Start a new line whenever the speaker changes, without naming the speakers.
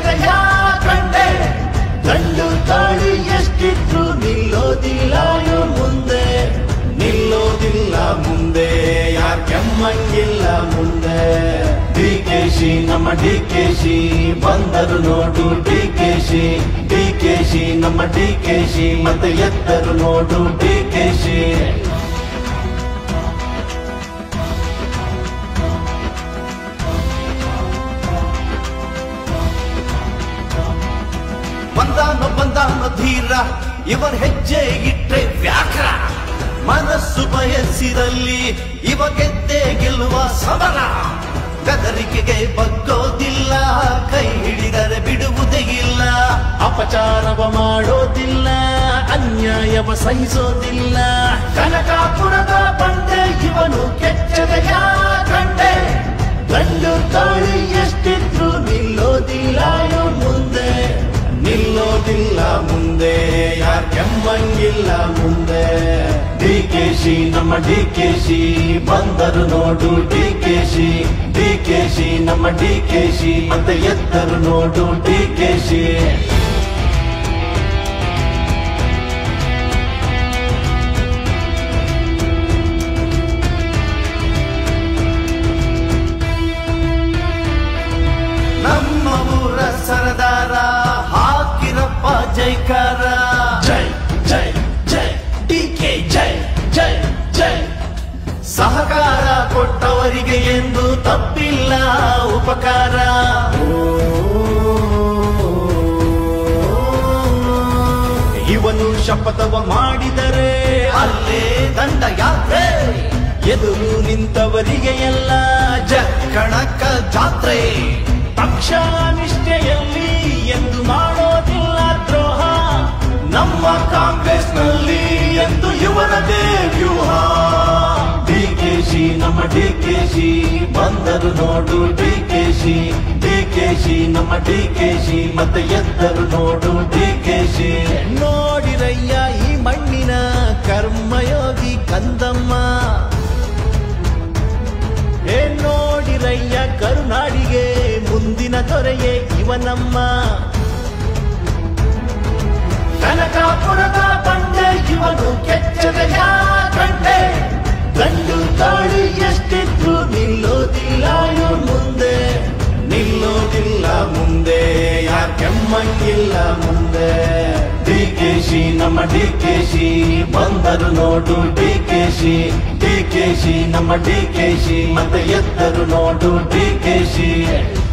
ಕೆಚ್ಚದೆಯ ಕಂಡೆ ಗಂಡು ತಾಳಿ ಎಷ್ಟಿದ್ರು ನಿಲ್ಲೋದಿಲ್ಲ ಇವ್ರ ಮುಂದೆ ನಿಲ್ಲೋದಿಲ್ಲ ಮುಂದೆ ಯಾರ್ ಕೆಮ್ಮಂಗಿಲ್ಲ ಮುಂದೆ ಡಿ ಕೆ ಶಿ ನಮ್ಮ ಡಿ ಕೆ ಶಿ ಬಂದರು ನೋಡು D K Shi D K Shi ನಮ್ಮ ಡಿ ಕೆ ಶಿ ಮತ್ತೆ ಎತ್ತರು ನೋಡು ಡಿ ಕೆ ಶಿ ಬಂದಾನೋ ಬಂದಾನೋ ಧೀರ ಇವರ್ ಹೆಜ್ಜೆ ಇಟ್ರೆ ವ್ಯಾಘ್ರ ಮನಸ್ಸು ಬಯಸಿದಲ್ಲಿ ಇವ ಗೆದ್ದೆ ಗೆಲ್ಲುವ ಸಮರ ಗದರಿಕೆಗೆ ಬಗ್ಗೋದಿಲ್ಲ ಕೈ ಹಿಡಿದರೆ ಬಿಡುವುದೇ ಇಲ್ಲ ಅಪಚಾರವ ಮಾಡೋದಿಲ್ಲ ಅನ್ಯಾಯವ ಸಹಿಸೋದಿಲ್ಲ ಕನಕಾಪುರದ ಬಂಡೆ ಇವನು ಕೆಚ್ಚದೆಯ ಕಂಡೆ ಗಂಡು ತಾಳಿ ಎಷ್ಟಿದ್ರು ನಿಲ್ಲೋದಿಲ್ಲ ಇವ್ರ ಮುಂದೆ ನಿಲ್ಲೋದಿಲ್ಲ ಮುಂದೆ ಯಾರ್ ಕೆಮ್ಮಂಗಿಲ್ಲ ಮುಂದೆ ಡಿ ಕೆ ಶಿ ನಮ್ಮ ಡಿ ಕೆ ಶಿ ಬಂದರು ನೋಡು D K Shi D K Shi ನಮ್ಮ ಡಿ ಕೆ ಶಿ ಮತ್ತೆ ಎತ್ತರು ನೋಡು ಡಿ ಕೆ ಶಿ ನಮ್ಮ ಊರ ಸರದಾರ ಹಾಕಿರಪ್ಪ ಜೈಕಾರ ಜೈ ಜೈ ಜೈ ಡಿ ಕೆ ಜೈ ಜೈ ಜೈ ಸಹಕಾರ ಕೊಟ್ಟವರಿಗೆ ಎಂದು ತಪ್ಪಿಲ್ಲ ಉಪಕಾರ ಇವನು ಶಪಥವ ಮಾಡಿದರೆ ಅಲ್ಲೇ ದಂಡ ಯಾತ್ರೆ ಎದುರು ನಿಂತವರಿಗೆ ಎಲ್ಲ ಜಕ್ಕಣಕ ಜಾತ್ರೆ ಪಕ್ಷ ನಿಷ್ಠೆಯಲ್ಲಿ ಎಂದು ಮಾಡೋದಿಲ್ಲ ದ್ರೋಹ ನಮ್ಮ ಕಾಂಗ್ರೆಸ್ನಲ್ಲಿ ಎಂದು ಇವನದೇ ವ್ಯೂಹ ಡಿ ಕೆ ಶಿ ನಮ್ಮ ಡಿ ಕೆ ಶಿ ಬಂದರು ನೋಡು D K Shi D K Shi ನಮ್ಮ ಡಿ ಕೆ ಶಿ ಮತ್ತೆ ಎದ್ದರು ನೋಡು ಡಿ ಕೆ ಶಿ ನೋಡಿರಯ್ಯ ಈ ಮಣ್ಣಿನ ಕರ್ಮಯೋಗಿ ಕಂದಮ್ಮ ಏ ನೋಡಿರಯ್ಯ ಕರುನಾಡಿಗೆ ಮುಂದಿನ ದೊರೆಯೇ ಇವನಮ್ಮ ಕನಕಾಪುರದ ಬಂಡೆ ಇವನು ಕೆಚ್ಚದೆಯ ಕಂಡೆ ಗಂಡು ತಾಳಿ ಎಷ್ಟಿದ್ರು ನಿಲ್ಲೋದಿಲ್ಲ ಇವ್ರ ಮುಂದೆ ನಿಲ್ಲೋದಿಲ್ಲ ಮುಂದೆ ಯಾರ್ ಕೆಮ್ಮಂಗಿಲ್ಲ ಮುಂದೆ ಡಿ ಕೆ ಶಿ ನಮ್ಮ ಡಿ ಕೆ ಶಿ ಬಂದರು ನೋಡು D K Shi D K Shi ನಮ್ಮ ಡಿ ಕೆ ಶಿ ಮತ್ತೆ ಎತ್ತರು ನೋಡು ಡಿ ಕೆ ಶಿ